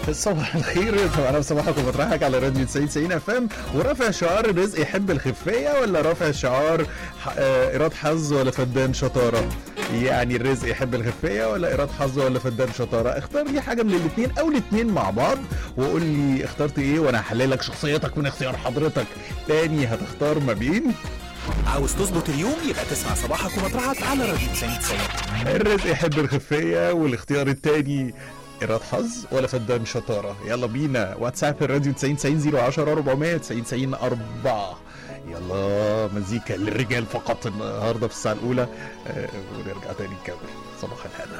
صباح الخير طبعا بصباحكم بطرحك على راديو 90 90 اف ام ورافع شعار الرزق يحب الخفيه ولا رافع شعار ح- آه، ايراد حظ ولا فدان شطاره يعني الرزق يحب الخفيه ولا ايراد حظ ولا فدان شطاره اختار لي حاجه من الاثنين او الاثنين مع بعض وقول لي اخترت ايه وانا هحلل لك شخصيتك من اختيار حضرتك تاني هتختار ما بين عاوز تظبط اليوم يبقى تسمع صباحك ومطرحك على راديو 90 90 الرزق يحب الخفية والاختيار التاني إيراد حظ ولا فدان شطارة يلا بينا واتساب الراديو 90 90 010 400 90 90 4 يلا مزيكا للرجال فقط النهارده في الساعة الأولى آه ونرجع تاني نكمل صباح الهنا